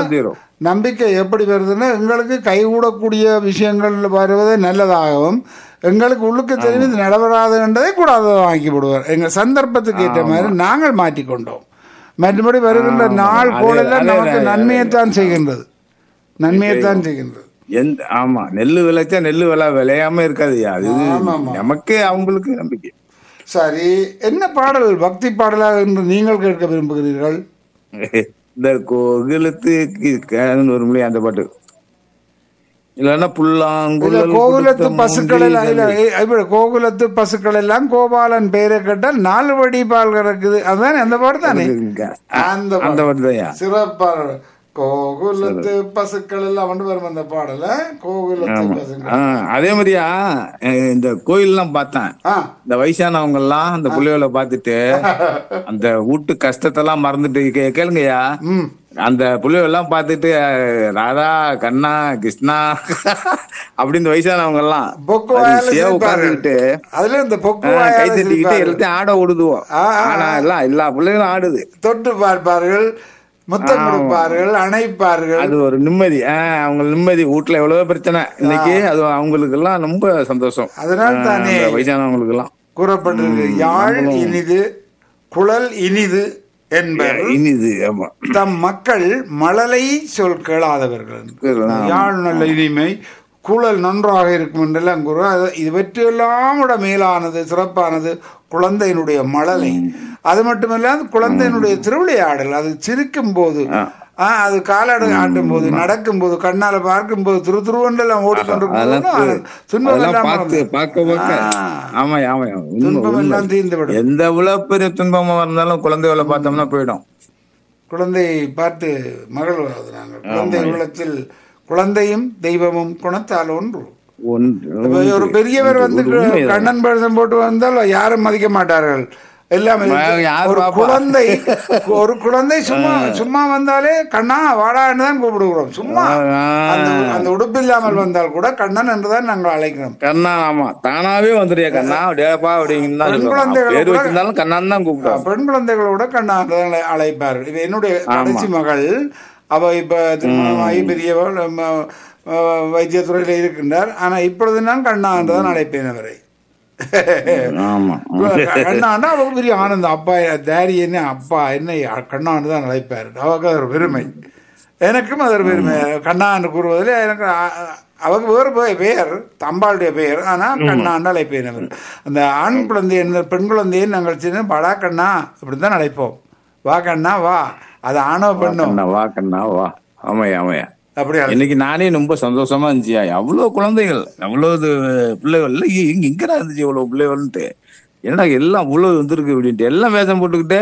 வந்துடும் நம்பிக்கை எப்படி வருதுன்னா எங்களுக்கு கைகூடக்கூடிய விஷயங்கள் வருவது நல்லதாகவும் எங்களுக்கு உள்ளுக்கு தெரியும் இது நடைபெறாதுன்றதை கூடாததாக ஆக்கி விடுவார் எங்கள் சந்தர்ப்பத்துக்கு ஏற்ற மாதிரி நாங்கள் மாற்றிக்கொண்டோம் மற்றபடி வருகின்ற நாள் அது- கோலெல்லாம் அது- நமக்கு அது- நன்மையைத்தான் செய்கின்றது நன்மையைத்தான் செய்கின்றது எந்த ஆமா நெல்லு விளைச்சா நெல்லு விளை விளையாம இருக்காதுயா அது ஆமா, ஆமா. நமக்கே அவங்களுக்கு நம்பிக்கை சரி என்ன பாடல் பக்தி பாடலாக என்று நீங்கள் கேட்க விரும்புகிறீர்கள் இந்த கோகுலத்துக்கு கேன்னு ஒரு மொழி அந்த பாட்டு இல்லன்னா இல்ல புல்லாங்குழல் கோகுலத்து கொடுத்த பசுக்கள் எல்லாம் இல்ல மூங்கில் ஏ, இப்ப கோகுலத்து பசுக்கள் எல்லாம் கோபாலன் பெயரை கேட்டால் நாலு வடி பால் கறக்குது அதுதானே அந்த பாட்டு தானே இருக்குங்க. அந்த அந்த பாட்டு. பாட்டு தான் சிறப்பா கோகுலத்து பசுக்கள் எல்லாம் வந்து வரும் அந்த பாடல கோகுலத்து பசுக்கள் ஆஹ் அதே மாதிரியா அஹ் இந்த கோயில் எல்லாம் பார்த்தேன் ஆ இந்த வயசானவங்க எல்லாம் அந்த புள்ளைகளை பார்த்துட்டு அந்த வீட்டு கஷ்டத்தெல்லாம் மறந்துட்டு கே- கேளுங்கய்யா ம் அந்த புள்ளைகள் எல்லாம் பார்த்துட்டு அஹ், ராதா கண்ணா கிருஷ்ணா அப்படி இந்த வயசானவங்க எல்லாம் பொக்கு அது வாயால சேவ சிரிப்பார்கள். உட்கார்ந்துகிட்டு அதுல இந்த பொக்கு ஆஹ், கை வாயால தட்டிக்கிட்டு சிரிப்பார்கள். எல்லாத்தையும் ஆட விடுதுவோம் ஆ, ஆ, ஆ. ஆனா எல்லாம் எல்லா பிள்ளைகளும் ஆடுது தொட்டு பார்ப்பார்கள் முத்தம் ஆமா. கொடுப்பார்கள் அணைப்பார்கள் அது ஒரு நிம்மதி ஆஹ் அவங்க நிம்மதி வீட்டுல எவ்வளவு பிரச்சனை இன்னைக்கு அது அவங்களுக்கு எல்லாம் ரொம்ப சந்தோஷம் அதனால் ஆஹ், தானே அந்த வயசானவங்களுக்கு எல்லாம் கூறப்பட்டிருக்கு யாழ் இனிது குழல் இனிது என்பர் இனிது ஆமா தம் மக்கள் மழலை சொல் கேளாதவர்கள் கேளாதவர்கள். யாழ் நல்ல இனிமை குழல் நன்றாக இருக்கும் என்றெல்லாம் கூற இவற்றையெல்லாம் விட மேலானது சிறப்பானது குழந்தையினுடைய மழலை அது மட்டுமல்லாது குழந்தையினுடைய திருவிளையாடல் அது சிரிக்கும் போது ஆ, அது காலாடு ஆட்டும் போது நடக்கும் போது கண்ணால பார்க்கும் போது திரு திருவண்டெல்லாம் ஓடிக்கொண்டிருக்கும் அதெல்லாம் போது துன்பம் அதெல்லாம் எல்லாம் பார்த்து மறந்து. பார்க்க பார்க்க ஆ. ஆமா ஆமா ஆமா. உண்மை, துன்பம் உண்மை. எல்லாம் தீர்ந்து விடும் எந்த எவ்வளவு பெரிய துன்பமா இருந்தாலும் குழந்தைகளை பார்த்தோம்னா போயிடும் குழந்தையை பார்த்து மகிழ்வது நாங்கள் குழந்தை உள்ளத்தில் குழந்தையும் தெய்வமும் குணத்தால் ஒன்று ஒன்று இப்ப ஒரு பெரியவர் வந்து ஒரு உண்மைதான். கண்ணன் பழசம் போட்டு வந்தால் யாரும் மதிக்க மாட்டார்கள் எல்லாம் வா- யார் ஒரு பாப்பா? குழந்தை ஒரு குழந்தை சும்மா சும்மா வந்தாலே கண்ணா வாடான்னு தான் கூப்பிடுகிறோம் சும்மா ஆ. அந்த அந்த உடுப்பு இல்லாமல் வந்தால் கூட கண்ணன் என்றுதான் நாங்கள் அழைக்கிறோம் கண்ணா ஆமா தானாவே வந்துடுறியா கண்ணா டேப்பா அப்படின்னு தான் பெண் சொல்லுவாங்க. குழந்தைகளை பேர் கூட- வச்சிருந்தாலும் கண்ணான்னு தான் கூப்பிடுவாங்க பெண் குழந்தைகளோட கண்ணா என்றுதான் அழை- அழைப்பார்கள் இது என்னுடைய கடைசி மகள் அவ இப்ப திருமணமாகி பெரியவள் ம, அஹ், வைத்தியத்துறையில இருக்கின்றார் ஆனா இப்பொழுது நான் கண்ணா என்றுதான் அழைப்பேன் அவரை ஆமா கண்ணாண்டா அவருக்கு பெரிய ஆனந்தம் அப்பா டேடி என்ன அப்பா என்ன கண்ணாண்டு தான் அழைப்பார் அவருக்கு அது ஒரு பெருமை எனக்கும் அது ஒரு பெருமை கண்ணாண்டு கூறுவதில் எனக்கு அ- அவருக்கு வேறு பெ- பெயர் தம்பாளுடைய பெயர் ஆனால் கண்ணாண்டு அழைப்பேன் அவர் அந்த ஆண் குழந்தை என்ன பெண் குழந்தையை நாங்கள் சின்ன படா கண்ணா இப்படி தான் அழைப்போம் வா கண்ணா வா அது ஆணோ பெண்ணோ கண்ணா வா கண்ணா வா ஆமாய்யா ஆமாய்யா அப்படி அழை- இன்னைக்கு நானே ரொம்ப சந்தோஷமா இருந்துச்சியா அவ்வளவு குழந்தைகள் அவ்வளவு பிள்ளைகள் இல்ல இங்க இங்கடா இருந்துச்சு இவ்வளவு பிள்ளைகள்ன்ட்டு என்னடா எல்லாம் அவ்வளவு வந்திருக்கு அப்படின்ட்டு எல்லாம் வேஷம் போட்டுக்கிட்டு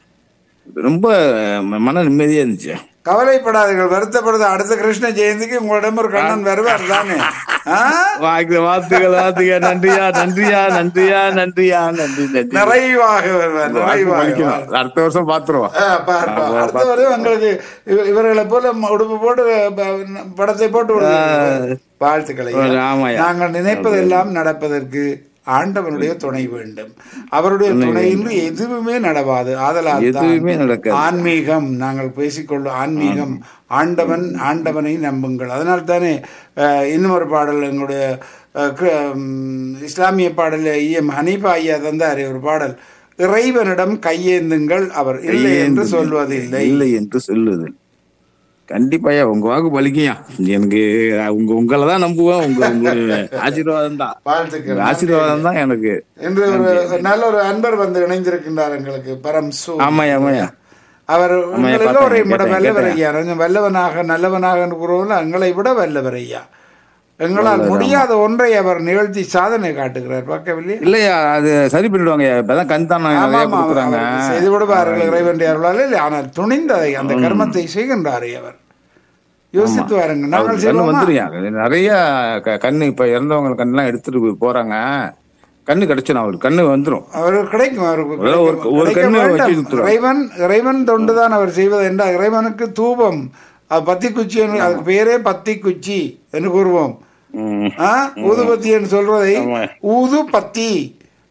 ரொம்ப ம- மன நிம்மதியா இருந்துச்சு கவலைப்படாதீர்கள் வருத்தப்படுது அடுத்த கிருஷ்ண ஜெயந்திக்கு உங்களிடம் ஒரு கண்ணன் வருவார் தானே ஆ? வாக்கு வாழ்த்துக்கள் வாழ்த்துக்கள் நன்றியா நன்றியா நன்றியா நன்றியா நன்றி நன்றி நிறைவாக வருவார் வாக்கு நிறைவாக பலிக்கணும். அடுத்த வருஷம் பாத்துருவோம் ஆ, பார், பார். அடுத்த வரையும் உங்களுக்கு இவ- இவர்களை போல ம- உடுப்பு போட்டு ப- படத்தை போட்டு விடுவீர்கள். வாழ்த்துக்களை ஆமாய்யா. நாங்கள் நினைப்பதெல்லாம் நடப்பதற்கு ஆண்டவனுடைய துணை வேண்டும் அவருடைய துணையின்றி எதுவுமே நடவாது ஆதலால் தான் எதுவுமே நடக்காது ஆன்மீகம் நாங்கள் பேசிக்கொள்ளும் ஆன்மீகம் ஆண்டவன் ஆண்டவனை நம்புங்கள் அதனால் தானே அஹ், இன்னும் ஒரு பாடல் எங்களுடைய அஹ், கு- ம், இஸ்லாமிய பாடல் இஎம் ஹனீஃபா ஐயா தந்தார் ஒரு பாடல் இறைவனிடம் கையேந்துங்கள் அவர் இல்லை என்று சொல்வதில்லை இல்லை என்று சொல்லுது கண்டிப்பாயா உங்க வாக்கு பலிக்கையா எனக்கு உங்க உங்களை தான் நம்புவேன் உங்க உங்க ஆசீர்வாதம் தான் வாழ்த்துக்கள் ஆசீர்வாதம் தான் எனக்கு இன்று ஒரு நல்ல ஒரு அன்பர் வந்து இணைந்திருக்கின்றார் எங்களுக்கு பரம் சு ஆமாய்யா ஆமாய்யா அவர் உங்களை பார்த்தேன், எல்லோரையும் விட கேட்டேன், வல்லவர் ஐயா கொஞ்சம் வல்லவனாக நல்லவனாக என்று கூறுவோம்ல எங்களை விட வல்லவர் ஐயா எங்களால் முடியாத ஒன்றை அவர் நிகழ்த்தி சாதனை காட்டுகிறார் பார்க்கவில்லை இல்லையா அது சரி பண்ணிடுவாங்க இப்பதான் கண் தானே ஆமா, நிறைய ஆமா, கொடுக்குறாங்க அவர் செய்து விடுவார்கள் இறைவனுடைய அருளால் இல்லை ஆனால் துணிந்ததை அந்த கர்மத்தை செய்கின்றாரே அவர் யோசித்து வாருங்க நாங்கள் கண்ணு செய்வோமா வந்துருயா நிறைய க- கண்ணு இப்ப இறந்தவங்க கண்ணெல்லாம் எடுத்துட்டு போய் போறாங்க கண்ணு கிடைச்சிடும் அவருக்கு கண்ணு வந்துரும் அவருக்கு கிடைக்கும் அவருக்கு ஒரு- ஒரு- கிடைக்கும். ஒரு கிடைக்க கண்ணு வேண்டும். வச்சு கொடுத்துருவார். இறைவன் இறைவன் தொண்டுதான் அவர் செய்வது என்றால் இறைவனுக்கு தூபம் அது பத்தி குச்சி என்று- அதுக்கு பேரே பத்தி குச்சி என்று கூறுவோம் ம். ஆ? ஊதுபத்தி என்று சொல்வதை ஆமா. ஊது பத்தி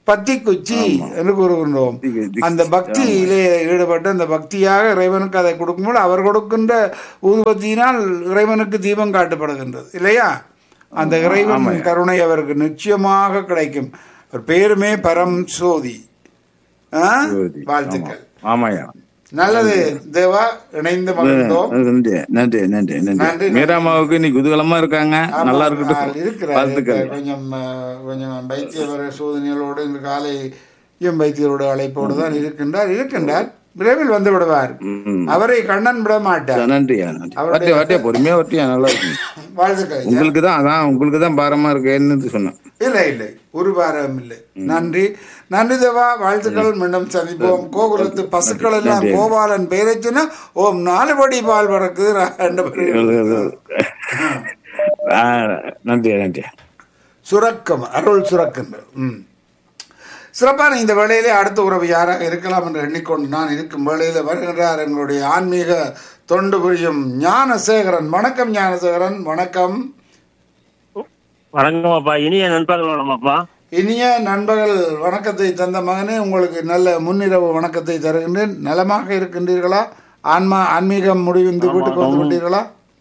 பத்தி குச்சி என்று கூறுகின்றோம் பத்தி குச்சி. அந்த பக்தியிலே ஈடுபட்டு அந்த பக்தியாக இறைவனுக்கு அதை கொடுக்கும்போது அவர் கொடுக்கின்ற ஊதுபத்தியினால் இறைவனுக்கு தீபம் காட்டப்படுகின்றது இல்லையா அந்த இறைவன் கருணை அவருக்கு நிச்சயமாக கிடைக்கும் அவர் பேருமே பரம் சோதி ஆ? சோதி. வாழ்த்துக்கள் ஆமாயா நல்லது தேவா இணைந்து மகிழ்ந்தோம் நன்றி நன்றி நன்றி நன்றி, நன்றி மீராமாவுக்கு இன்னைக்கு குதூகலமா இருக்காங்க நல்லா ஆ, இருக்கட்டும் இருக்கிறார் வாழ்த்துக்கள் இப்ப கொஞ்சம் ஆ, கொஞ்சம் வைத்தியவர சோதனைகளோடு இந்த காலை எம் வைத்தியரோட அழைப்போடு தான் இருக்கின்றார் இருக்கின்றார் விரைவில் வந்து விடுவார் ம். அவரை கண்ணன் விட மாட்டார் நன்றியா நன்றி வட்டியா வட்டியா பொறுமையா வட்டியா நல்லா இருக்கும் வாழ்த்துக்கள் ஐயா. உங்களுக்கு தான் அதான் உங்களுக்கு தான் பாரமா இருக்கேன்னு சொன்னேன் இல்லை இல்லை ஒரு வாரம் இல்லை நன்றி நன்றி தேவா வாழ்த்துக்கள் மீண்டும் சந்திப்போம் கோகுலத்து பசுக்கள் எல்லாம் கோபாலன் பெயரை சொன்னா ஓம் நாலு படி பால் பறக்குது ரெண்டு பேரும் ஆ, நன்றி நன்றி சுரக்கம் அருள் சுரக்கின்ற ம் சிறப்பான இந்த வேளையிலே அடுத்த உறவு யாராக இருக்கலாம் என்று எண்ணிக்கொண்டு நான் இருக்கும் வேளையில வருகின்றார் எங்களுடைய ஆன்மீக தொண்டு புரியும் ஞானசேகரன் வணக்கம் ஞானசேகரன் வணக்கம் வணக்கம் அப்பா இனிய நண்பர்கள் வணக்கம்ப்பா இனிய நண்பர்கள் வணக்கத்தை தந்த மகனே உங்களுக்கு நல்ல முன்னிரவு வணக்கத்தை தருகின்றேன் நலமாக இருக்கின்றீர்களா ஆன்மா ஆன்மீகம் முடிவிந்து வீட்டுக்கு வந்து விட்டீர்களா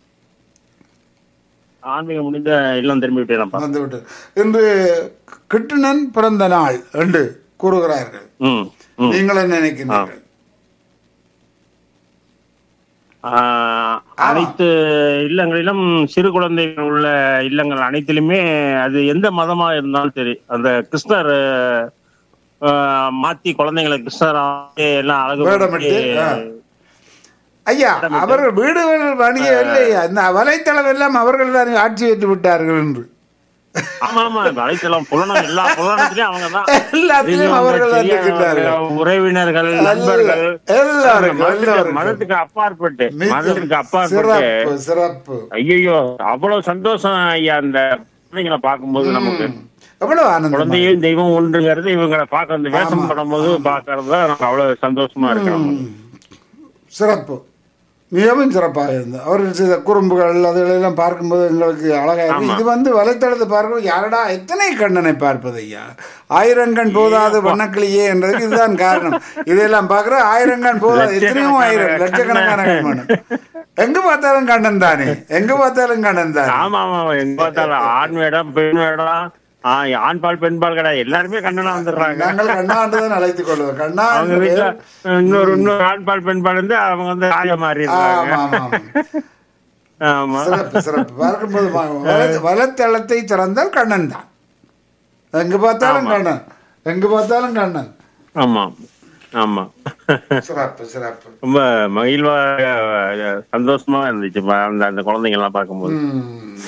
ஆன்மீகம் முடிந்த இல்லம் திரும்பி விட்டேனப்பா வந்துவிட்டு இன்று கிருட்டிணன் பிறந்த நாள் என்று கூறுகிறார்கள் ம் ம் நீங்கள் என்ன நினைக்கின்றீர்கள் ஆஹ், அனைத்து இல்லங்களிலும் சிறு குழந்தைகள் உள்ள இல்லங்கள் அனைத்திலுமே அது எந்த மதமா இருந்தாலும் சரி அந்த கிருஷ்ணர் ஆஹ், மாத்தி குழந்தைங்களை கிருஷ்ணர் எல்லாம் அழகு வேடமிட்டு, ஆ. ஐயா அவர்கள் வீடுகள் வணிக இல்லை அந்த வலைத்தளம் எல்லாம் அவர்கள் தான் ஆட்சி ஏற்று விட்டார்கள் என்று ஆமா ஆமா வலைத்தளம் புலனம் எல்லா புலனத்திலயும் அவங்க தான் எல்லாத்திலும் அவர்கள் தான் இருக்கின்றார்கள் உறவினர்கள் நண்பர்கள் எல்லாருக்கும், மதத்துக்கு- எல்லாருக்கும். மதத்துக்கு அப்பாற்பட்டு மதத்துக்கு மிக அப்பாற்பட்டு சிறப்பு சிறப்பு ஐயோ அவ்வளவு சந்தோஷம் ஐயா அந்த குழந்தைங்களை பார்க்கும்போது நமக்கு எவ்வளவு ஆனந்தம் குழந்தையும் தெய்வம் ஒன்றுங்கிறது இவங்களை பார்க்க அந்த வேஷம் பண்ணும்போது பார்க்கறது தான் நமக்கு அவ்வளவு சந்தோஷமா இருக்கிறோம் சிறப்பு மிகவும் சிறப்பாக இருந்தது அவர்கள் செய்த குறும்புகள் அதுகளெல்லாம் பார்க்கும்போது எங்களுக்கு அழகா இருக்கு இது வந்து வலைத்தளத்தை பார்க்கும்போது யாரடா எத்தனை கண்ணனை பார்ப்பது ஐயா ஆயிரங்கண் போதாது வண்ணக்கிளியே என்றதுக்கு இதுதான் காரணம் இதெல்லாம் பார்க்குற ஆயிரங்கண் போதாது எத்தனையோ ஆயிரம் லட்சக்கணக்கான கண்ணன் எங்க பார்த்தாலும் கண்ணன் தானே எங்க பார்த்தாலும் கண்ணன் தானே ஆமா ஆமா எங்க பார்த்தாலும் ஆண் வேடம் பெண் வேடம் ஆஹ் ஆண் பால் பெண் பால் கிடையாது எல்லாருமே கண்ணனா வந்துடுறாங்க நாங்கள் கண்ணாண்டு தான் அழைத்துக் கொள்வோம் கண்ணா அவங்க என்று வீட்டுல பெயர். இன்னொரு இன்னொரு ஆண் பால் பெண் பால் இருந்து அவங்க வந்து ஆய மாறிடுறாங்க ஆமா ஆமா ஆமா ஆமா சிறப்பு சிறப்பு பார்க்கும்போது ம- வலை- வலைத்தளத்தை திறந்தால் கண்ணன் தான் எங்க பார்த்தாலும் கண்ணன் எங்க பார்த்தாலும் கண்ணன் ஆமா ஆமா சிறப்பு சிறப்பு ரொம்ப மகிழ்வா அஹ், சந்தோஷமா இருந்துச்சு பா- அந்த அந்த குழந்தைங்க எல்லாம் பார்க்கும்போது ம்.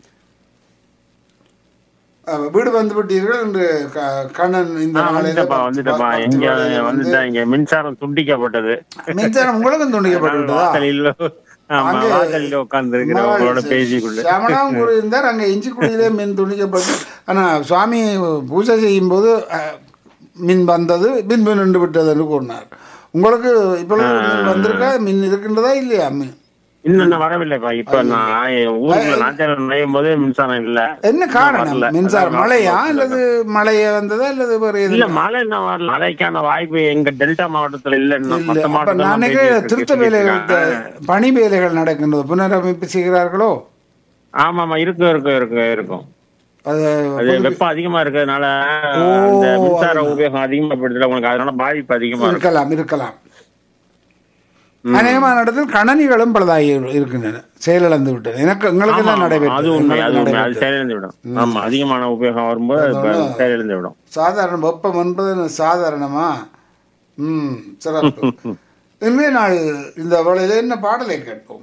அஹ், வீடு வந்து விட்டீர்கள் என்று க- கண்ணன் இந்த ஆ, நாளையில வந்துட்டப்பா பத்து- வந்துட்டப்பா பத்து இங்க வேளையில வந்து வந்துட்டேன் இங்க மின்சாரம் துண்டிக்கப்பட்டது மின்சாரம் உங்களுக்கும் துண்டிக்கப்பட்டு விட்டதா வாசலில் ஆமா அங்கே வாசலில் உட்கார்ந்து இருக்கிற உங்களோட பேசிக்கொண்டு சமணம் இருந்தார் அங்க இஞ்சி குடியிலே மின் துண்டிக்கப்பட்டு ஆனா சுவாமி பூஜை செய்யும் போது அஹ், மின் வந்தது மின் மின் நின்று விட்டது என்று கூறினார் உங்களுக்கு இப்பொழுது மின் வந்திருக்கா மின் இருக்கின்றதா இல்லையா மின் இன்னும் நான் வரவில்லைப்பா இப்ப நான் ஊருக்குள்ள நாச்சாரம் நுழையும் போது மின்சாரம் இல்ல என்ன காரணம் வரல. மின்சாரம் அதான் மழையா வரல. அல்லது மழைய வந்ததா அல்லது வேற எது இல்ல மழை என்ன வரல மழைக்கான வாய்ப்பு எங்க டெல்டா மாவட்டத்துல இல்ல இன்னும் இல்ல மத்த அப்ப மாவட்டத்துல நான் நினைக்கிறேன் திருத்த வேலைகள் பணி வேலைகள் நடக்கின்றது புனரமைப்பு செய்கிறார்களோ ஆமா ஆமா இருக்கும் இருக்கும் இருக்கும் இருக்கும் அது அது வெப்பம் அதிகமா இருக்கிறதுனால அந்த மின்சார உபயோகம் அதிகமா படுத்துல உங்களுக்கு அதனால பாதிப்பு அதிகமா இருக்கும் இருக்கலாம் இருக்கலாம் அநேகமான இடத்தில் கணனிகளும் பலதாகி இருக்கின்றன செயலிழந்து விட்டது எனக்கு எங்களுக்கு ஆமா, எல்லாம் ஆமா, அது நடைபெற்றது உண்மை அது எங்களுக்கு உண்மை அது நடைபெற்றது. செயலிழந்து விடும் ஆமா அதிகமான உபயோகம் வரும்போது இப்ப செயலிழந்து விடும் சாதாரண வெப்பம் என்பது சாதாரணமா ம் சிறப்பு இன்றைய நாள் இந்த வேளையில என்ன பாடலை கேட்போம்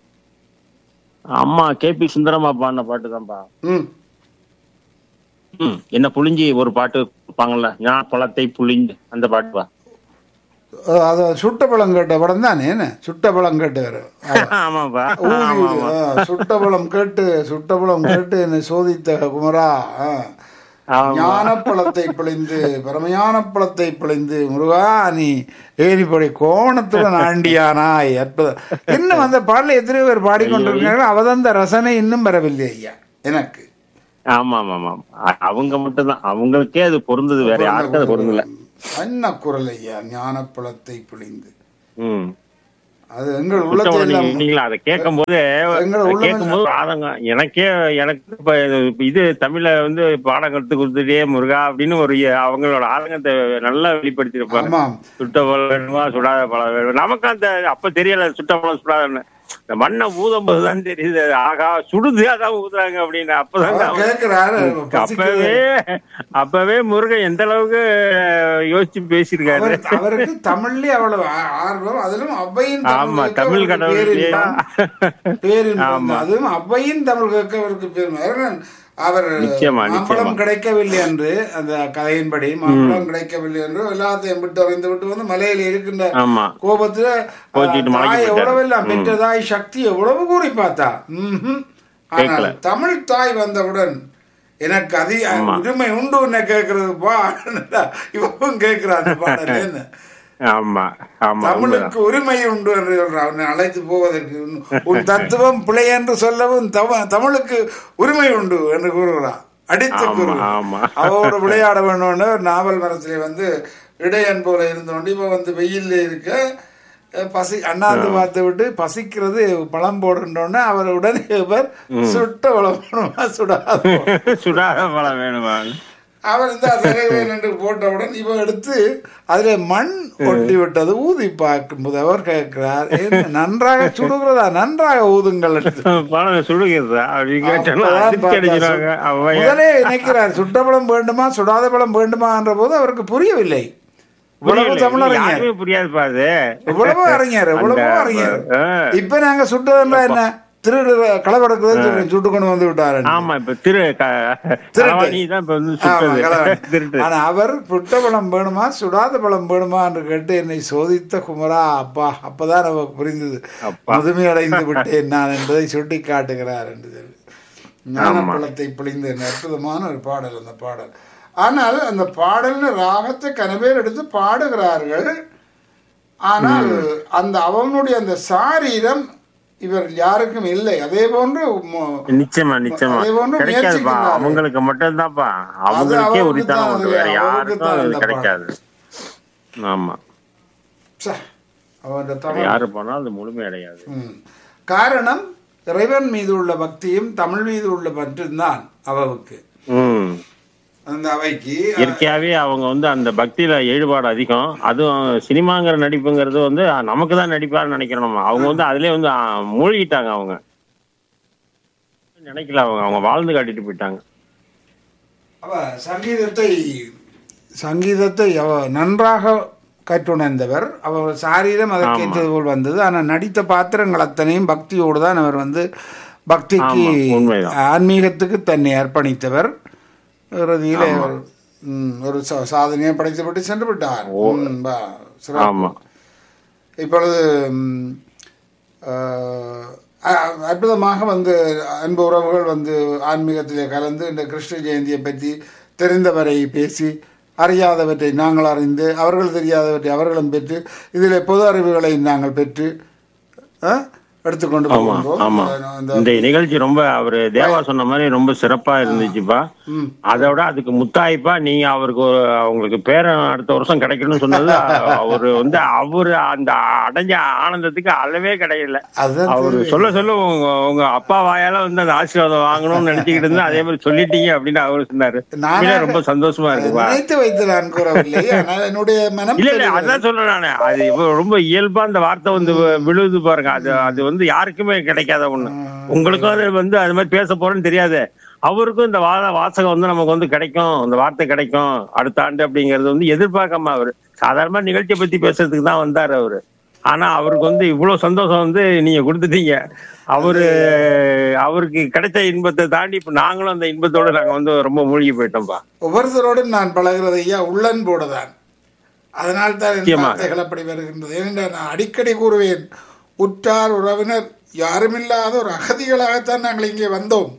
அம்மா கே பி சுந்தரமா பாடின பாட்டு தான்ப்பா ம் ம், என்ன புளிஞ்சி ஒரு பாட்டு இருப்பாங்கல்ல ஞான பழத்தை புளிஞ்சு அந்த பாட்டுப்பா அஹ் அது சுட்ட பழம் கேட்ட படம் தானே என்ன சுட்ட பழம் கேட்டு வரும் ஆமாப்பா ஊதி ஆமா ஊதி, ஆமா ஆ, சுட்ட பழம் கேட்டு சுட்ட பழம் கேட்டு என்னை சோதித்த குமரா ஆ. ஆமா ஞானப்பழத்தை பிழைந்து பரமஞான பழத்தை பிழைந்து முருகா நீ ஏரிப்படை கோணத்துடன் ஆண்டியானாய் அற்புதம் இன்னும் அந்த பாடல எத்தனை பேர் பாடிக்கொண்டிருக்கிறார்கள் அவதந்த ரசனை இன்னும் வரவில்லை ஐயா எனக்கு ஆமா ஆமா ஆமா அ- அவங்க மட்டும்தான் அவங்களுக்கே அது பொருந்தது வேற யாருக்கும் அது பொருந்தல என்ன குரல் ஐயா ஞானப்பழத்தை பிழிந்து ம் அது எங்கள் சுத்தம் உள்ளத்தை எல்லாம் நீங்களா அதை கேட்கும் போது எங்களை உள்ள கேட்கும் போது ஆதங்கம் எனக்கே எனக்கு இப்ப இது- இப்ப இது தமிழ்ல வந்து பாடம் கத்து கொடுத்துட்டே முருகா அப்படின்னு ஒரு அவங்களோட ஆதங்கத்தை நல்லா வெளிப்படுத்தியிருப்பாங்க ஆமாம் சுட்ட பழம் வேணுமா சுடாத பழம் வேணுமா நமக்கு அந்த அப்ப தெரியல சுட்ட பழம் சுடாதன்னு இந்த மண்ணை ஊதும் போதுதான் தெரியுது ஆகா சுடுது அதான் ஊதுறாங்க அப்படின்னு அப்பதான் அவர் கேட்கிறாரு அப்பவே அப்பவே முருகன் எந்த அளவுக்கு யோசிச்சு பேசியிருக்காரு அவர் அவருக்கு தமிழ்லயே அவ்வளவு ஆ- ஆர்வம் அதிலும் அவ்வையின் ஆமா கேட்க தமிழ் அவருக்கு கடவுள்லயா பேரின்பம். பேரின்பம் ஆமா. அதுவும் அவ்வையின் தமிழ் கேட்க அவருக்கு பெருமை அவர் நிச்சயமா, மாம்பழம் நிச்சயமா. கிடைக்கவில்லை என்று அந்த கதையின்படி மாம்பழம் கிடைக்கவில்லை என்று எல்லாத்தையும் விட்டு அறிந்து விட்டு வந்து மலையில இருக்கின்ற ஆமா கோபத்துல கோச்சிட்டு மலைக்கு தாய் போயிட்டாரு. எவ்வளவெல்லாம் பெற்ற தாய் சக்தி எவ்வளவு கூறி பார்த்தா ம்ஹும். ஆனால் கேட்கல. தமிழ் தாய் வந்தவுடன் எனக்கு அதிக உரிமை உண்டு உன்னை கேட்கறது பா இவன் கேட்கிறான் அந்த பாடல என்ன ஆமா ஆமா உண்மைதான். தமிழுக்கு உரிமை உண்டு என்று சொல்றான் அவனை அழைத்து போவதற்கு உன்- உன் தத்துவம் பிழை என்று சொல்லவும் தவ- தமிழுக்கு உரிமை உண்டு என்று கூறுகிறான் அடித்து ஆமா, கூறுகிறான் ஆமா. அவரோடு விளையாட வேணும்னு ஒரு நாவல் மரத்திலே வந்து இடையன் போல இருந்தோண்டு இப்ப வந்து வெயில்ல இருக்க அஹ், பசி அண்ணாந்து பார்த்து விட்டு பசிக்கிறது பழம் போடுன்றோன்னு அவர் உடனே இவர் சுட்ட பழம் போடுமா சுடாது சுடாத பழம் வேணுமா அவர் இந்த சிறைவேல் என்று போட்டவுடன் இவன் எடுத்து அதுல மண் ஒட்டி விட்டது ஊதி பார்க்கும்போது அவர் கேட்கிறார் "என்ன, நன்றாக சுடுகிறதா நன்றாக ஊதுங்கள் என்று. பழம் சுடுகிறதா அப்படின்னு கேட்டோம்னா அப்பதான் அதிர்ச்சி பார்த்தா அடிச்சிருவாங்க சு- அவ்வையா முதலே நினைக்கிறார் சுட்ட பழம் வேண்டுமா சுடாத பழம் வேண்டுமா என்ற போது அவருக்கு புரியவில்லை இவ்வளவு புரியல. தமிழறிஞர் யாருமே புரியாதுப்பா அது எவ்வளவோ அறிஞர் எவ்வளவோ அந்த- அறிஞர் ஆ. இப்ப நாங்க சுட்டதுன்னா என்ன திருடு களவடக்குறது சுட்டு கொண்டு வந்து விட்டாரு ஆமா இப்ப திரு களவாணி தான் இப்ப வந்து ஆமா, சுட்டது களவாணி. திருட்டு ஆனா அவர் புட்ட பழம் வேணுமா சுடாத பழம் வேணுமா என்று கேட்டு என்னை சோதித்த குமரா அப்பா அப்பதான் நமக்கு புரிந்தது அப்பா. முதுமை அடைந்து விட்டேன் நான் என்பதை சுட்டி காட்டுகிறார் என்று சொல்லி ஞானப்பழத்தை பிழிந்த அற்புதமான ஒரு பாடல் அந்த பாடல் ஆனால் அந்த பாடல்னு ராகத்தை கனவேர் எடுத்து பாடுகிறார்கள் ஆனால் அந்த அவனுடைய அந்த சாரீரம் இவர் யாருக்கும் இல்லை அதே போன்று மு- நிச்சயமா நிச்சயமா அதே போன்று கிடைக்காதுப்பா முயற்சிக்கின்றார்கள். அவங்களுக்கு மட்டும் தான்ப்பா அவங்களுக்கே அவருக்கு உரித்தான தான் ஒன்று அது, வேற அவருக்கு யாருக்கும் தான் அது அந்த கிடைக்காது ஆமா ச்சே, அவன் அது தமிழ் யாரு போனாலும் அது முழுமை அடையாது ம். காரணம் இறைவன் மீது உள்ள பக்தியும் தமிழ் மீது உள்ள பற்றும்தான் அவவுக்கு ம் அந்த அவைக்கு இயற்கையாவே அவங்க வந்து அந்த பக்தியில ஈடுபாடு அதிகம் அதுவும் சினிமாங்கிற நடிப்புங்கிறது வந்து நமக்கு தான் நடிப்பான்னு நினைக்கிறோம் நம்ம அவங்க வந்து அதுலயே வந்து ஆ, மூழ்கிட்டாங்க அவங்க நினைக்கல அவங்க அவங்க வாழ்ந்து காட்டிட்டு போயிட்டாங்க அவ சங்கீதத்தை சங்கீதத்தை அவ நன்றாக கற்றுணர்ந்தவர் அவர் சாரீரம் அதற்கேற்றது போல் வந்தது ஆனால் நடித்த பாத்திரங்கள் அத்தனையும் பக்தியோடு தான் அவர் வந்து பக்திக்கு ஆமா, உண்மைதான். ஆன்மீகத்துக்கு தன்னை அர்ப்பணித்தவர் இறுதியில் அவர், ம், ஒரு சா- சாதனையை படைத்துவிட்டு சென்று விட்டார் ம், பா, சிறப்பு. ஆமா இப்பொழுது ம், ஆஹ், அ- அற்புதமாக வந்து அன்பு உறவுகள் வந்து ஆன்மீகத்திலே கலந்து இந்த கிருஷ்ண ஜெயந்தியை பற்றி தெரிந்தவரை பேசி அறியாதவற்றை நாங்கள் அறிந்து அவர்கள் தெரியாதவற்றை அவர்களும் பெற்று இதில் பொது அறிவுகளை நாங்கள் பெற்று ஆ, எடுத்துக்கொண்டு ஆமா போகின்றோம் ஆமா இந்த இந்த நிகழ்ச்சி ரொம்ப அவரு தேவா சொன்ன மாதிரி ரொம்ப சிறப்பா இருந்துச்சுப்பா ம். அதோட அதுக்கு முத்தாய்ப்பா நீங்க அவருக்கு ஒரு அவங்களுக்கு பேரன் அடுத்த வருஷம் கிடைக்கணும்னு சொன்னது அவரு வந்து அவரு அந்த அடைஞ்ச ஆனந்தத்துக்கு அளவே கிடையல அதுதான் அவரு சொல்ல சொல்ல உங்க உங்க அப்பா வாயால வந்து அந்த ஆசீர்வாதம் வாங்கணும்னு நினைச்சுக்கிட்டு இருந்தா அதே மாதிரி சொல்லிட்டீங்க அப்படின்னு அவரு சொன்னாரு நானே- உண்மையிலே ரொம்ப சந்தோஷமா இருக்குப்பா நினைத்து வைத்து நான் கூறவில்லை ஆனால் என்னுடைய மனம் இல்ல இல்ல தெரிகிறது. அதான் சொல்றேன் நானு அது இப்ப ரொம்ப இயல்பா அந்த வார்த்தை வந்து வி- விழுது பாருங்க அது அது வந்து யாருக்குமே கிடைக்காத ஒண்ணு உங்களுக்கும் அது வந்து அது மாதிரி பேச போறேன்னு தெரியாது அவருக்கும் இந்த வா வாசகம் வந்து நமக்கு வந்து கிடைக்கும் இந்த வார்த்தை கிடைக்கும் அடுத்த ஆண்டு அப்படிங்கறது வந்து எதிர்பார்க்காம அவரு சாதாரணமா நிகழ்ச்சியை பத்தி பேசுறதுக்கு தான் வந்தாரு அவரு ஆனா அவருக்கு வந்து இவ்வளவு சந்தோஷம் வந்து நீங்க கொடுத்துட்டீங்க அவரு அவருக்கு கிடைச்ச இன்பத்தை தாண்டி இப்ப நாங்களும் அந்த இன்பத்தோட நாங்க வந்து ரொம்ப மூழ்கி போயிட்டோம்ப்பா ஒவ்வொருத்தரோடும் நான் பழகிறது ஐயா உள்ளன்போடு தான் அதனால் தான் என் நிச்சயமாக. வார்த்தைகள் அப்படி வருகின்றது ஏனென்றால் நான் அடிக்கடி கூறுவேன் உற்றார் உறவினர் யாருமில்லாத ஒரு அகதிகளாகத்தான் நாங்கள் இங்கே வந்தோம்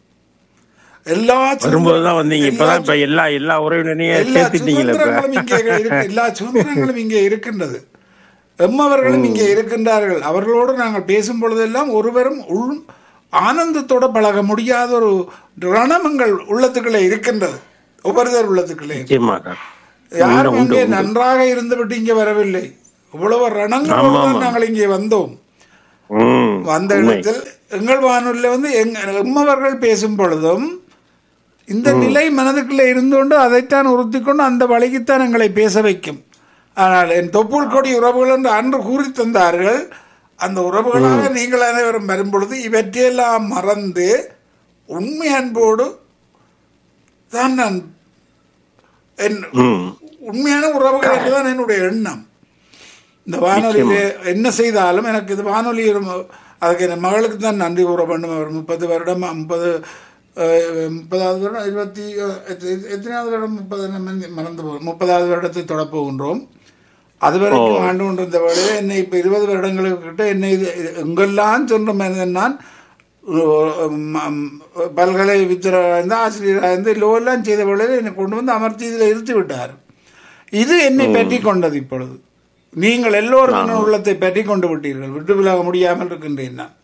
எல்லா வரும்போதுதான் வந்தீங்க எல்லா இப்பதான் இப்ப எல்லா எல்லா உறவினரையும் எல்லா சேர்த்துட்டீங்களே இப்ப சுதந்திரங்களும் இங்கே இருக்கு எல்லா சுதந்திரங்களும் இங்கே இருக்கின்றது எம்மவர்களும் இங்கே இருக்கின்றார்கள் அவர்களோடு நாங்கள் பேசும் பொழுதெல்லாம் ஒருவரும் உள் ஆனந்தத்தோட பழக முடியாத ஒரு ரணமங்கள் உள்ளத்துக்குள்ளே இருக்கின்றது ஒவ்வொருத்தர் உள்ளத்துக்குள்ளே நிச்சயமாக யாரும் உண்டு, அங்கே உண்டு. நன்றாக இருந்துவிட்டு இங்கே வரவில்லை இவ்வளவு ரணங்களோடு ஆமா, தான் ஆமா. நாங்கள் இங்கே வந்தோம் ம், வந்த உண்மை. இடத்தில் எங்கள் வானொலியில் வந்து எங்க எம்மவர்கள் பேசும் பொழுதும் இந்த நிலை மனதுக்குள்ளே இருந்து கொண்டு அதைத்தான் உறுத்தி கொண்டு அந்த வழிக்குத்தான் எங்களை பேச வைக்கும் ஆனால் என் தொப்புள் கொடி உறவுகள் என்று அன்று கூறி தந்தார்கள் அந்த உறவுகளாக நீங்கள் அனைவரும் வரும்பொழுது இவற்றையெல்லாம் மறந்து உண்மை அன்போடு தான் நான் என் ம், உண்மையான உறவுகள் என்றுதான் என்னுடைய எண்ணம் இந்த வானொலியிலே என்ன செய்தாலும் எனக்கு இது வானொலி ஒரு- அதுக்கு என் மகளுக்கு தான் நன்றி கூற வேண்டும் அவர் முப்பது வருடம் முப்பது அஹ், முப்பதாவது வருடம் இருபத்தி அஹ், எத்த- எத்தனாவது வருடம் முப்பது நம்ம மறந்து போ முப்பதாவது வருடத்தை தொடப் போகின்றோம் அது வரைக்கும் ஆண்டு கொண்டிருந்த வேளையில என்னை இப்போ இருபது வருடங்களுக்கு கிட்ட என்னை இது- இது எங்கெல்லாம் சென்ற மனிதன் நான் அஹ், ம- பல்கலை வித்தராக இருந்து ஆசிரியராக இருந்து லோவெல்லாம் செய்த வேளையில் என்னை கொண்டு வந்து அமர்த்தி இதில் இருத்தி விட்டார் இது என்னை பற்றி கொண்டது இப்பொழுது நீங்கள் எல்லோரும் என் உள்ளத்தை பற்றி கொண்டு விட்டீர்கள் விட்டு விலக முடியாமல் இருக்கின்றேன் நான்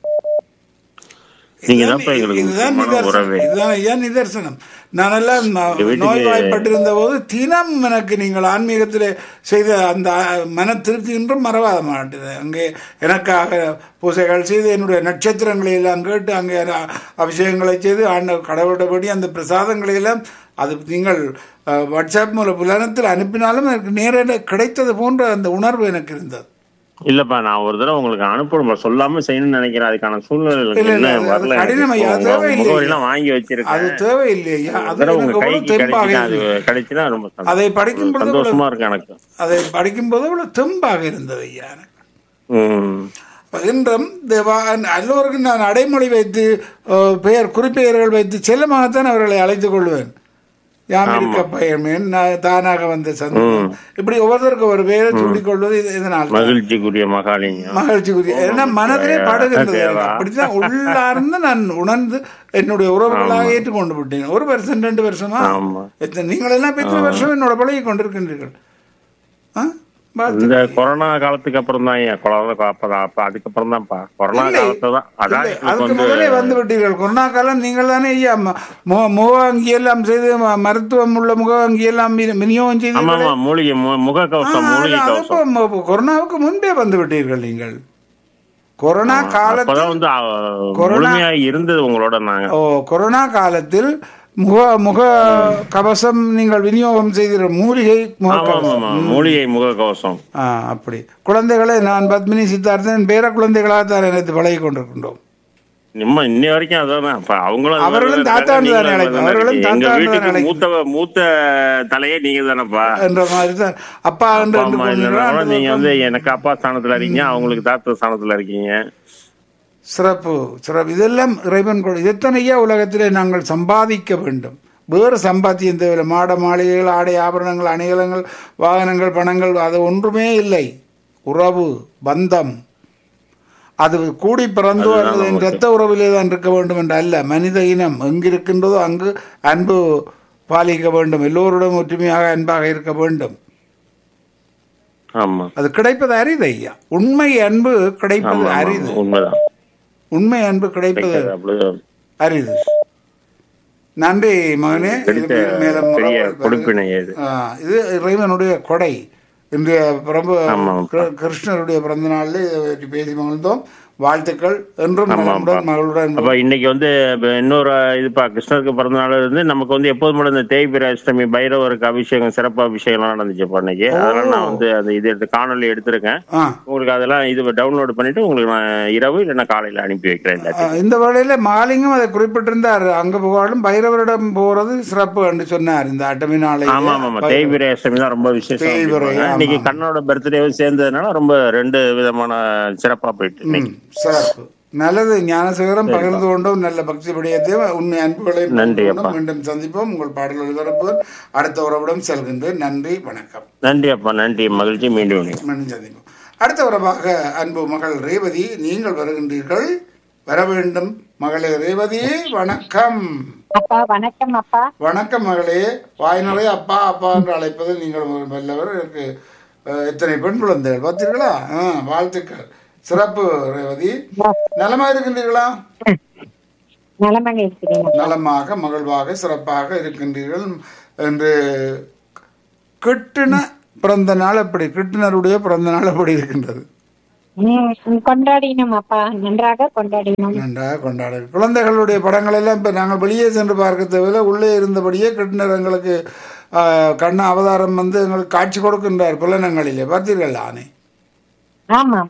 நீங்க தான் எங்களுக்கு இதுதான் முக்கியமான நிதர்சனம் உறவே இதுதான் ஐயா நிதர்சனம் நானெல்லாம் ந- எங்க வீட்டுக்கு- நோய்வாய்ப்பட்டிருந்த போது தினம் எனக்கு நீங்கள் ஆன்மீகத்தில் செய்த அந்த அஹ், மன திருப்தி இன்றும் மறவாத மாட்டேது அங்கே எனக்காக பூசைகள் செய்து என்னுடைய நட்சத்திரங்களை எல்லாம் கேட்டு அங்கே அ- அபிஷேகங்களை செய்து ஆண்ட கடவுளபடி அந்த பிரசாதங்களை எல்லாம் அது நீங்கள் அஹ், வாட்ஸ்அப் மூலம் புலனத்தில் அனுப்பினாலும் எனக்கு நேரில் கிடைத்தது போன்ற அந்த உணர்வு எனக்கு இருந்தது இல்லப்பா நான் ஒரு தடவை உங்களுக்கு அனுப்பணும் சொல்லாம செய்யணும்னு நினைக்கிறேன் அதுக்கான சூழ்நிலை இல்ல, இல்ல, என்ன அது வரல கடினம் ஐயா, எனக்கு. தேவை உங்க இல்லை. முகவரியெல்லாம் வாங்கி அது வச்சிருக்கேன் தேவையில்லை ஐயா ஒரு அது தடவை உங்க எனக்கு அவ்வளவு கைக்கு தெம்பாக கிடைச்சுன்னா அது இருந்தது. கிடைச்சுன்னா ரொம்ப சந்தோஷம். அதை படிக்கும் பொழுது சந்தோஷமா இருக்கு எனக்கு அதை படிக்கும்போது அவ்வளவு தெம்பாக இருந்தது ஐயா எனக்கு ம். இன்றும் தேவா எல்லோருக்கும் நான் அடைமொழி வைத்து அஹ், பெயர் குறிப்பெயர்கள் வைத்து செல்லமாகத்தான் அவர்களை அழைத்துக் கொள்வேன் யாம் இருக்க பயமேன் நான் தானாக வந்த சந்தோஷம் இப்படி ஒவ்வொருத்தருக்கும் ஒரு பெயரை சொல்லிக் கொள்வது இது- இதனால் மகிழ்ச்சிக்குரிய மகாலிங்கம் மகிழ்ச்சிக்குரிய ஏன்னா மனதிலே படுகின்றது எனக்கு. அப்படித்தான் உள்ளார்ந்து நான் உணர்ந்து என்னுடைய உறவுகளாக ஏற்றுக்கொண்டு விட்டேன் ஒரு வருஷம் ரெண்டு வருஷமா ஆமா எத்தனை நீங்கள் எல்லாம் இப்ப எத்தனை வருஷம் என்னோட பழகி கொண்டிருக்கின்றீர்கள் ஆ? வாழ்த்து. இந்த கொரோனா காலத்துக்கு அப்புறம் தான் ஏன் கொரோனா அப்பதான் அப்ப அதுக்கப்புறம் தான்ப்பா கொரோனா இல்லை. காலத்துல தான் அதான் இல்லை, எங்களுக்கு அதுக்கு வந்து முதலே வந்து விட்டீர்கள் கொரோனா காலம் நீங்கள் தானே ஐயா ம- மு- முகவங்கி எல்லாம் செய்து ம- மருத்துவம் உள்ள முகவங்கி எல்லாம் வி- விநியோகம் செய்து ஆமா ஆமா மூலிகை மு- முக கவசம் மூலிகை கவசம் அது இப்போ கொரோனாவுக்கு முன்பே வந்து விட்டீர்கள் நீங்கள் கொரோனா காலத்தில் அப்பதான் வந்து அ, முழுமையா இருந்தது உங்களோட நாங்க ஓ கொரோனா காலத்தில் முக முக கவசம் நீங்கள் விநியோகம் செய்கிற மூலிகை முக ஆமா ஆமா ஆமா மூலிகை முக கவசம் ஆ அப்படி குழந்தைகளை நான் பத்மினி சித்தார்த்தன் பேர குழந்தைகளாக தான் நினைத்து பழகி கொண்டிருக்கின்றோம் நிம்ம இன்னி வரைக்கும் அதான் இப்ப அவங்களும் அது அவர்களும் மாதிரி தாத்தான்னு இருக்காங்க, தானே நீங்களும் அழைப்பாங்க. அது மாதிரி அவர்களும் இருக்கீங்க. எங்க தாத்தான்னு வீட்டுக்கு தானே மூத்த மூத்த தலையே நீங்க தானப்பா என்ற மாதிரி தான் அப்பா என்று அப்பா அம்மா என்று இல்லைன்னா கூட கொள்கிறோம். நீங்க வந்து எனக்கு அப்பா ஸ்தானத்துல இருக்கீங்க அவங்களுக்கு தாத்தா ஸ்தானத்துல இருக்கீங்க சிறப்பு சிறப்பு இதெல்லாம் இறைவன் கொடு எத்தனையா உலகத்திலே நாங்கள் சம்பாதிக்க வேண்டும் வேறு சம்பாத்தியம் தேவையில்லை மாட மாளிகைகள் ஆடை ஆபரணங்கள் அணிகலங்கள் வாகனங்கள் பணங்கள் அது ஒன்றுமே இல்லை உறவு பந்தம் அது கூடி பிறந்தோ அல்லது என் இரத்த உறவிலே தான் இருக்க வேண்டும் என்று அல்ல மனித இனம் எங்கிருக்கின்றதோ அங்கு அன்பு பாலிக்க வேண்டும் எல்லோருடன் ஒற்றுமையாக அன்பாக இருக்க வேண்டும் ஆமா அது கிடைப்பது அரிது ஐயா உண்மை அன்பு கிடைப்பது ஆமா, ஆமா, அரிது உண்மைதான் உண்மை அன்பு கிடைப்பது அப்படிதான் அரிது நன்றி மகனே இது கிடைத்த மேலும் பெரிய முறை- கொடுப்பினை இது ஆ, இது இறைவனுடைய கொடை இன்றைய பிரபு ஆமா. கிரு- கிருஷ்ணருடைய பிறந்த நாளில் இதை பற்றி பேசி மகிழ்ந்தோம் வாழ்த்துக்கள் என்றும் ஆமா, நலமுடன் ஆமா. மகளுடன் அப்ப இன்னைக்கு வந்து இப்ப இன்னொரு இதுப்பா கிருஷ்ணருக்கு பிறந்த நாள் இருந்து நமக்கு வந்து எப்போதும் போல இந்த தேய்பிர அஷ்டமி பைரவருக்கு அபிஷேகம் சிறப்பு அபிஷேகம்லாம் நடந்துச்சுப்பா இன்னைக்கு அதெல்லாம் நான் வந்து அந்த இது எடுத்து காணொலி எடுத்திருக்கேன் ஆ உங்களுக்கு அதெல்லாம் இது டவுன்லோட் பண்ணிட்டு உங்களுக்கு நான் இரவு இல்லைன்னா காலையில அனுப்பி வைக்கிறேன் ஆ, எல்லாத்தையும் இந்த வேளையில மாலிங்கம் அதை குறிப்பிட்டிருந்தார் அங்க புகழும் பைரவரிடம் போறது சிறப்பு என்று சொன்னார் இந்த அட்டமி நாளை ஆமா ஆமா ஆமா தேய்பிரை அஷ்டமி தான் ரொம்ப விசேஷம் தேய்பிறை, அப்படிம்பாங்க. ஆமா. இன்னைக்கு கண்ணனோட பர்த்டேவும் சேர்ந்ததுனால ரொம்ப ரெண்டு விதமான சிறப்பா போயிட்டு இன்னைக்கு சிறப்பு நல்லது ஞானசேகரம் பகிர்ந்து கொண்டோம் நல்ல பக்தி விடயத்தையும் உண்மை அன்புகளை நன்றி, பகிர்ந்து கொண்டோம். மீண்டும் சந்திப்போம் உங்கள் பாடல் ஒளிபரப்புவன் அடுத்த உறவுடன் செல்கின்றேன் நன்றி வணக்கம் நன்றி அப்பா நன்றி மகிழ்ச்சி மீண்டும் இணைவோம். மீண்டும் சந்திப்போம் அடுத்த உறவாக அன்பு மகள் ரேவதி நீங்கள் வருகின்றீர்கள் வர வேண்டும் மகளே ரேவதி வணக்கம் அப்பா வணக்கம் அப்பா வணக்கம் மகளே வாய் நிறைய அப்பா அப்பா என்று அழைப்பதில் நீங்கள் ஒரு வல்லவர் எனக்கு அஹ், எத்தனை பெண் குழந்தைகள் பார்த்தீர்களா ஆ, வாழ்த்துக்கள் சிறப்பு ரேவதி நலமா இருக்கின்றீர்களா நலமாக இருக்கிறேன் நலமாக மகிழ்வாக சிறப்பாக இருக்கின்றீர்கள் என்று கிட்டின பிறந்த நாள் எப்படி கிட்டினருடைய பிறந்த நாள் எப்படி இருக்கின்றது ம், கொண்டாடினோம் அப்பா நன்றாக கொண்டாடினோம் நன்றாக கொண்டாட குழந்தைகளுடைய படங்கள் எல்லாம் இப்ப நாங்கள் வெளியே சென்று பார்க்க தேவையில்லை உள்ளே இருந்தபடியே கிட்டினர் எங்களுக்கு ஆஹ், கண்ண அவதாரம் வந்து எங்களுக்கு காட்சி கொடுக்கின்றார் புலனங்களிலே பார்த்தீர்கள் ஆனே ஆமாம்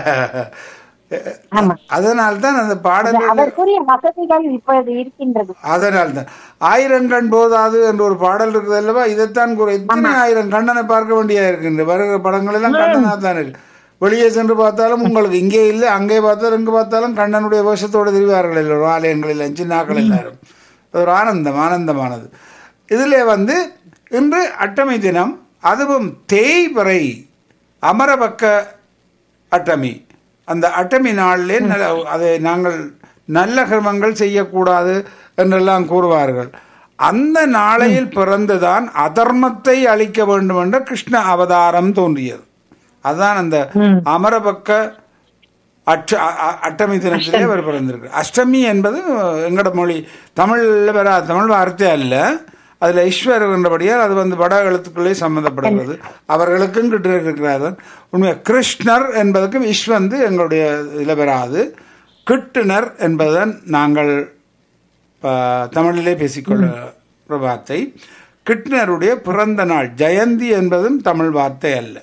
ஆமா அதனால்தான் அந்த பாடல்கள் அதற்குரிய வசதிகள் இப்போது இருக்கின்றது அதனால்தான் ஆயிரம் கண் போதாது என்று ஒரு பாடல் இருக்குது அல்லவா இதைத்தான் கூற எத்தனை ஆயிரம் கண்ணனை பார்க்க வேண்டியதா இருக்கின்ற வருகிற படங்கள் எல்லாம் கண்ணனா தான் இருக்கு வெளியே சென்று பார்த்தாலும் உங்களுக்கு இங்கே இல்லை அங்கே பார்த்தாலும் இங்கே பார்த்தாலும் கண்ணனுடைய வேஷத்தோடு தெரிவார்கள் எல்லோரும் ஆலயங்களில் சின்னாக்கள் எல்லாரும் அது ஒரு ஆனந்தம் ஆனந்தமானது இதிலே வந்து இன்று அட்டமை தினம் அதுவும் தேய்பிறை அமரபக்க அட்டமி அந்த அட்டமி நாளிலே நல்ல அதை நாங்கள் நல்ல கர்மங்கள் செய்யக்கூடாது என்றெல்லாம் கூறுவார்கள் அந்த நாளையில் பிறந்துதான் அதர்மத்தை அழிக்க வேண்டும் என்ற கிருஷ்ண அவதாரம் தோன்றியது அதுதான் அந்த அமரபக்க அட்ட அ- அ- அட்டமி தினத்திலே அவர் பிறந்திருக்கு அஷ்டமி என்பது எங்கட மொழி தமிழில் வர தமிழ் வார்த்தை அல்ல அதுல ஈஸ்வர் என்றபடியால் அது வந்து வட எழுத்துக்களே சம்மந்தப்படுகிறது அவர்களுக்கும் கிட்ட இருக்கிறார்கள் உண்மை கிருஷ்ணர் என்பதற்கும் ஈஸ்வந்து எங்களுடைய இதில் வராது கிட்டுனர் என்பதுதான் நாங்கள் ஆ, தமிழிலே பேசிக்கொள்ள ஒரு வார்த்தை கிருஷ்ணருடைய பிறந்த நாள் ஜெயந்தி என்பதும் தமிழ் வார்த்தை அல்ல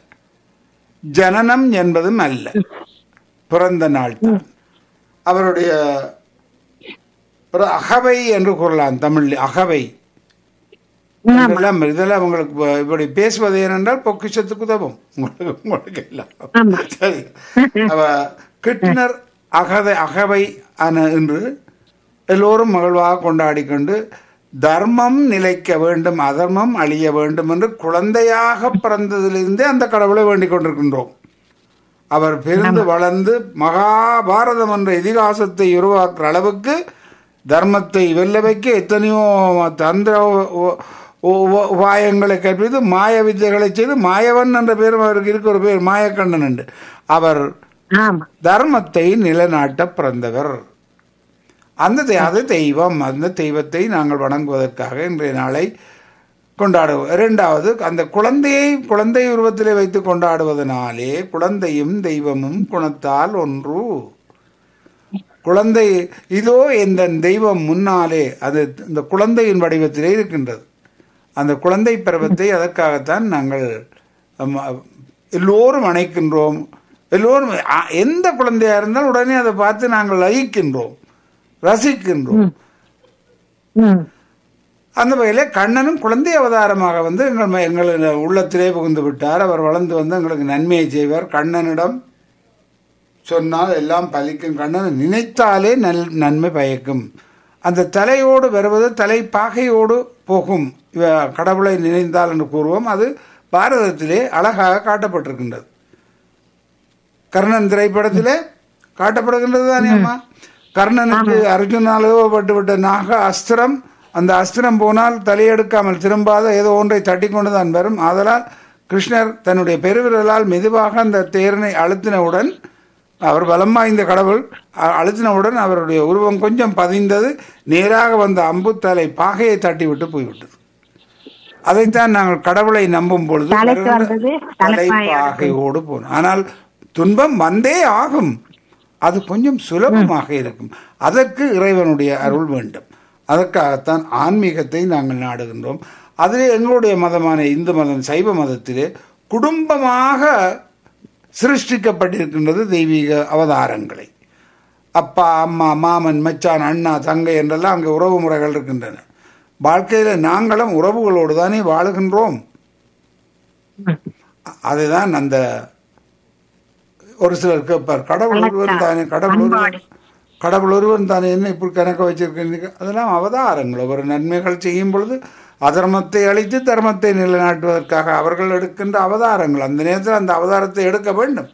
ஜனனம் என்பதும் அல்ல பிறந்த நாள் தான் அவருடைய ஒரு அகவை என்று கூறலாம் தமிழ் அகவை இதெல்லாம் இதெல்லாம் உங்களுக்கு இப்ப- இப்படி பேசுவது ஏனென்றால் பொக்கிஷத்துக்கு உதவும் உங்களுக்கு உங்களுக்கு எல்லாம் சரி அவ கிருஷ்ணர் அகதை அகவை ஆன என்று எல்லோரும் மகிழ்வாக கொண்டாடி கொண்டு தர்மம் நிலைக்க வேண்டும் அதர்மம் அழிய வேண்டும் என்று குழந்தையாக பிறந்ததிலிருந்தே அந்த கடவுளை வேண்டிக் கொண்டிருக்கின்றோம் அவர் பிறந்து வளர்ந்து மகாபாரதம் என்ற இதிகாசத்தை உருவாக்குற அளவுக்கு தர்மத்தை வெல்ல வைக்க எத்தனையோ தந்திர உ- உ- உ- உபாயங்களை கற்பித்து மாய வித்தைகளை செய்து மாயவன் என்ற பேரும் அவருக்கு இருக்க ஒரு பேர் மாயக்கண்ணன் என்று அவர் ஆமா தர்மத்தை நிலைநாட்ட பிறந்தவர் அந்த தெ- அது தெய்வம் அந்த தெய்வத்தை நாங்கள் வணங்குவதற்காக இன்றைய நாளை கொண்டாடுவோம் இரண்டாவது அந்த குழந்தையை குழந்தை உருவத்திலே வைத்து கொண்டாடுவதனாலே குழந்தையும் தெய்வமும் குணத்தால் ஒன்று குழந்தை இதோ இந்த தெய்வம் முன்னாலே அது இந்த குழந்தையின் வடிவத்திலே இருக்கின்றது அந்த குழந்தை பருவத்தை அதற்காகத்தான் நாங்கள் அம், எல்லோரும் அணைக்கின்றோம் எல்லோரும் அ, எந்த குழந்தையா இருந்தாலும் உடனே அதை பார்த்து நாங்கள் லயிக்கின்றோம் ரசிக்கின்றோம் ம் அந்த வகையில கண்ணனும் குழந்தை அவதாரமாக வந்து எங்கள் ம- எங்கள் உள்ளத்திலே புகுந்து விட்டார் அவர் வளர்ந்து வந்து எங்களுக்கு நன்மையை செய்வார் கண்ணனிடம் சொன்னால் எல்லாம் பலிக்கும் கண்ணன் நினைத்தாலே நல் நன்மை பயக்கும் அந்த தலையோடு வருவது தலைப்பாகையோடு போகும் இவ கடவுளை நினைந்தால் என்று கூறுவோம் அது பாரதத்திலே அழகாக காட்டப்பட்டிருக்கின்றது கர்ணன் திரைப்படத்திலே காட்டப்படுகின்றது தானே அம்மா கர்ணனுக்கு அர்ஜுனால் ஏவப்பட்டு விட்ட நாக அஸ்திரம் அந்த அஸ்திரம் போனால் தலையெடுக்காமல் திரும்பாத ஏதோ ஒன்றை தட்டி கொண்டு தான் வரும் ஆதலால் கிருஷ்ணர் தன்னுடைய பெருவிரலால் மெதுவாக அந்த தேரனை அழுத்தினவுடன் அவர் பலம் வாய்ந்த கடவுள் அ- அழுத்தினவுடன் அவருடைய உருவம் கொஞ்சம் பதிந்தது நேராக வந்த அம்பு தலை பாகையை தட்டி விட்டு போய்விட்டது அதைத்தான் நாங்கள் கடவுளை நம்பும் பொழுது தலைக்கு வருகின்ற வந்தது தலைப்பாயோடு தலைப்பாகையோடு போகும் ஆனால் துன்பம் வந்தே ஆகும் அது கொஞ்சம் சுலபமாக இருக்கும் அதற்கு இறைவனுடைய அருள் வேண்டும் அதற்காகத்தான் ஆன்மீகத்தை நாங்கள் நாடுகின்றோம் அதிலே எங்களுடைய மதமான இந்து மதம் சைவ மதத்திலே குடும்பமாக சிருஷ்டிக்கப்பட்டிருக்கின்றது தெய்வீக அவதாரங்களை அப்பா அம்மா மாமன் மச்சான் அண்ணா தங்கை என்றெல்லாம் அங்கே உறவு முறைகள் இருக்கின்றன வாழ்க்கையில நாங்களும் உறவுகளோடு தானே வாழுகின்றோம் அதுதான் அந்த ஒரு சிலர் கேட்பார் கடவுள் ஒருவன் தானே கடவுள் ஒருவன் கடவுள் ஒருவன் தானே என்ன இப்படி கணக்க வச்சிருக்கீங்க அதெல்லாம் அவதாரங்கள் ஒரு நன்மைகள் செய்யும் பொழுது அதர்மத்தை அழித்து தர்மத்தை நிலைநாட்டுவதற்காக அவர்கள் எடுக்கின்ற அவதாரங்கள் அந்த நேரத்தில் அந்த அவதாரத்தை எடுக்க வேண்டும்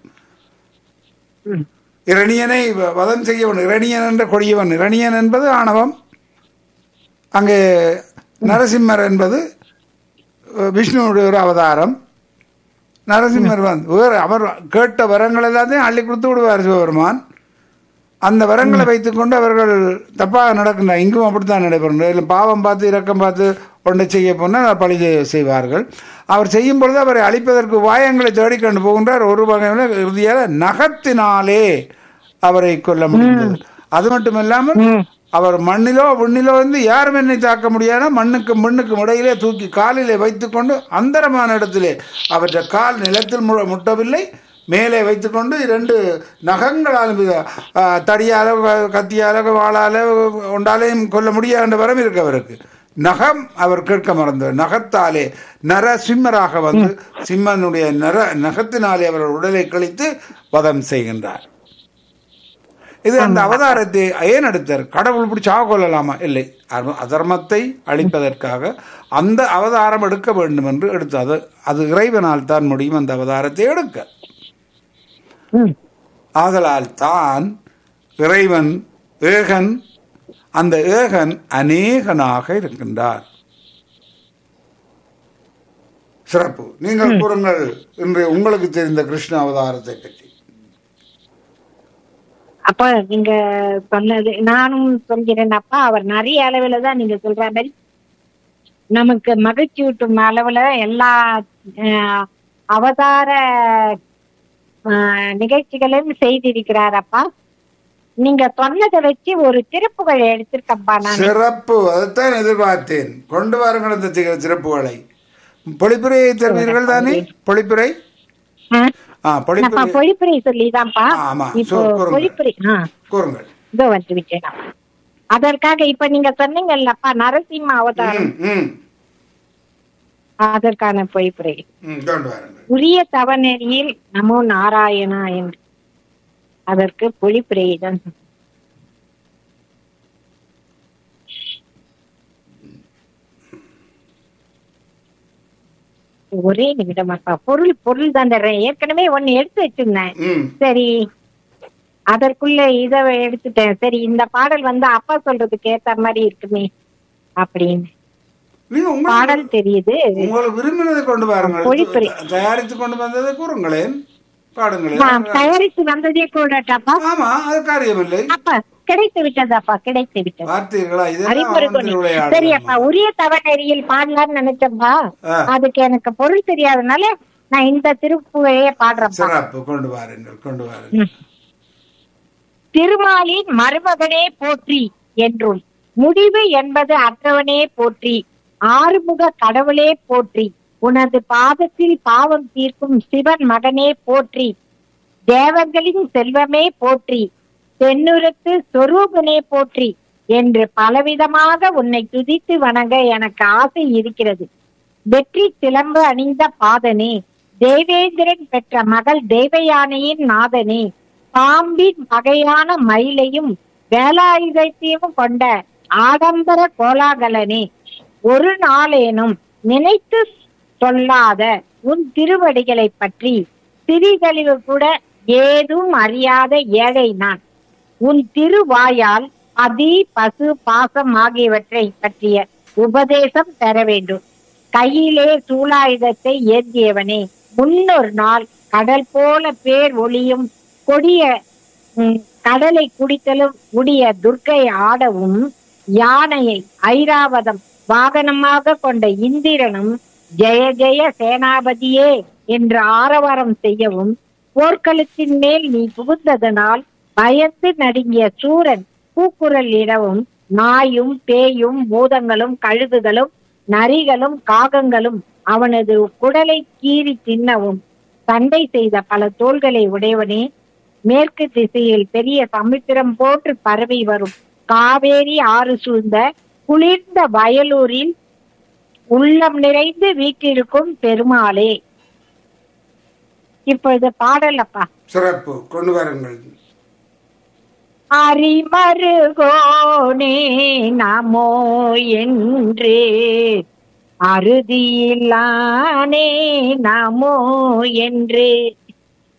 இரணியனை வ- வதம் செய்யவன் இரணியன் என்ற கொடியவன் இரணியன் என்பது ஆணவம் அங்கே நரசிம்மர் என்பது அஹ், விஷ்ணுவுடைய ஒரு அவதாரம் நரசிம்மர் வந்து வேறு அவர் கேட்ட வரங்கள் எல்லாத்தையும் அள்ளி கொடுத்து விடுவார் சிவபெருமான் அந்த வரங்களை வைத்துக்கொண்டு அவர்கள் தப்பாக நடக்கின்ற இங்கும் அப்படித்தான் நடைபெறும் இல்லை பாவம் பார்த்து இரக்கம் பார்த்து ஒன்றை செய்ய போனால் பழி செய்ய- செய்வார்கள் அவர் செய்யும் பொழுது அவரை அழிப்பதற்கு வாயங்களை தேடிக்கொண்டு போகின்றார் ஒரு வகையில் இறுதியாக நகத்தினாலே அவரை கொல்ல முடிந்தது அது மட்டும் இல்லாமல் அவர் மண்ணிலோ விண்ணிலோ வந்து யாரும் என்னை தாக்க முடியாத மண்ணுக்கும் மண்ணுக்கும் இடையிலே தூக்கி காலிலே வைத்துக்கொண்டு அந்தரமான இடத்திலே அவற்றை கால் நிலத்தில் மு- முட்டவில்லை மேலே வைத்துக்கொண்டு இரண்டு நகங்களால் இது, ஆ, தடியால வ- கத்தியால வாளால ஒன்றாலையும் கொல்ல முடியாத வரம் இருக்கு அவருக்கு நகம் அவர் கேட்க மறந்தார் நகத்தாலே நர சிம்மராக வந்து சிம்மனுடைய நர நகத்தினாலே அவர் உடலை கழித்து வதம் செய்கின்றார் இது அந்த அவதாரத்தை ஏன் எடுத்தார் கடவுள் பிடிச்சி ஆக கொள்ளலாமா இல்லை அத- அதர்மத்தை அழிப்பதற்காக அந்த அவதாரம் எடுக்க வேண்டும் என்று எடுத்தது அது இறைவனால் தான் முடியும் அந்த அவதாரத்தை எடுக்க ம். ஆதலால் தான் இறைவன் ஏகன் அந்த ஏகன் அநேகனாக இருக்கின்றார் சிறப்பு நீங்கள் கூறுங்கள் இன்று உங்களுக்கு தெரிந்த கிருஷ்ண அவதாரத்தை பற்றி அப்ப நீங்க சொன்னது நானும் சொல்கிறேன் அப்பா அவர் நிறைய அளவுல தான் நீங்க சொல்ற மாதிரி நமக்கு மகிழ்ச்சி ஊட்டும் அளவுல எல்லா அஹ், அவதார அஹ், நிகழ்ச்சிகளையும் செய்திருக்கிறார் அப்பா நீங்க சொன்னதை வச்சு ஒரு திருப்புகள் எடுத்திருக்கப்பா நான் சிறப்பு அதைத்தான் எதிர்பார்த்தேன் கொண்டு வாருங்கள் அந்த தி- சிறப்புகளை பொழிப்புரையை தருவீர்கள் தானே பொழிப்புரை ஆ அப்பா பொழிப்புரை பொழிப்புரை சொல்லிதான்ப்பா ஆமா, இப்போ சொல், கூறுங்க. பொழிப்புரை ஆ கூறுங்கள் இதோ வந்து விட்டேன் அதற்காக இப்ப நீங்க சொன்னீங்கல்லப்பா நரசிம்ம அவதாரம் ம், ம், அதற்கான பொழிப்புரை ம், கொண்டு வாருங்கள் உரிய தவநெறியில் நமோ நாராயணா என்று அதற்கு பொழிப்புரை தான் ஒரே நிமிடம் அப்பா பொருள் பொருள் தந்துடுறேன் ஏற்கனவே ஒண்ணு எடுத்து வச்சிருந்தேன் ம் சரி அதற்குள்ள இத எடுத்துட்டேன் சரி இந்த பாடல் வந்து அப்பா சொல்றதுக்கு ஏத்த மாதிரி இருக்குமே அப்படின்னு நீங்க உங்களுக்கு பாடல் தெரியுது உங்களுக்கு விரும்பினதை கொண்டு வாருங்கள் பொழிப்புரை. த- தயாரித்து கொண்டு வந்ததை கூறுங்களேன் பாடுங்களேன் நான் தயாரித்து வந்ததே கூடட்டாப்பா ஆமா அது காரியமில்லை அப்பா கிடைத்து விட்டது அப்பா கிடைத்து விட்டது பார்த்தீர்களா இதெல்லாம் அறிவுரை அவன் கொண்டு. திருவிளையாடல். சரி அப்பா உரிய தவநெறியில் பாடலாம்னு நினைச்சப்பா ஆ. அதுக்கு எனக்கு பொருள் தெரியாதனால நான் இந்த திருப்புகையே பாடுறேன்ப்பா சிறப்பு கொண்டு வாருங்கள் கொண்டு வாருங்கள் திருமாலின் மருமகனே போற்றி என்றும் முடிவு என்பது அற்றவனே போற்றி ஆறுமுக கடவுளே போற்றி உனது பாதத்தில் பாவம் தீர்க்கும் சிவன் மகனே போற்றி தேவர்களின் செல்வமே போற்றி தென்னுரத்து சொரூபனே போற்றி என்று பலவிதமாக உன்னை துதித்து வணங்க எனக்கு ஆசை இருக்கிறது வெற்றி சிலம்பு அணிந்த பாதனே தேவேந்திரன் பெற்ற மகள் தேவயானையின் நாதனே பாம்பின் வகையான மயிலையும் வேலாயுதத்தையும் கொண்ட ஆடம்பர கோலாகலனே ஒரு நாளேனும் நினைத்து சொல்லாத உன் திருவடிகளை பற்றி சிறிதழிவு கூட ஏதும் அறியாத ஏழை நான் உன் திருவாயால் அதி பசு பாசம் ஆகியவற்றை பற்றிய உபதேசம் பெற வேண்டும் கையிலே சூலாயுதத்தை ஏந்தியவனே முன்னொரு நாள் கடல் போல பேர் ஒளியும் கொடிய ம், கடலை குடித்தலும் உடைய துர்க்கை ஆடவும் யானையை ஐராவதம் வாகனமாக கொண்ட இந்திரனும் ஜெய ஜெய சேனாபதியே என்று ஆரவாரம் செய்யவும் போர்க்களத்தின் மேல் நீ புகுந்ததனால் பயந்து நடுங்கிய சூரன் கூக்குரல் இடவும் நாயும் பேயும் பூதங்களும் கழுகுகளும் நரிகளும் காகங்களும் அவனது குடலை கீறி தின்னவும் சண்டை செய்த பல தோள்களை உடையவனே மேற்கு திசையில் பெரிய சமுத்திரம் போன்று பரவி வரும் காவேரி ஆறு சூழ்ந்த குளிர்ந்த வயலூரில் உள்ளம் நிறைந்து வீற்றிருக்கும் பெருமாளே இப்பொழுது பாடல் அப்பா சிறப்பு கொண்டு வாருங்கள் அரிமருகோனே நமோ என்று அறுதியில்லானே நமோ என்று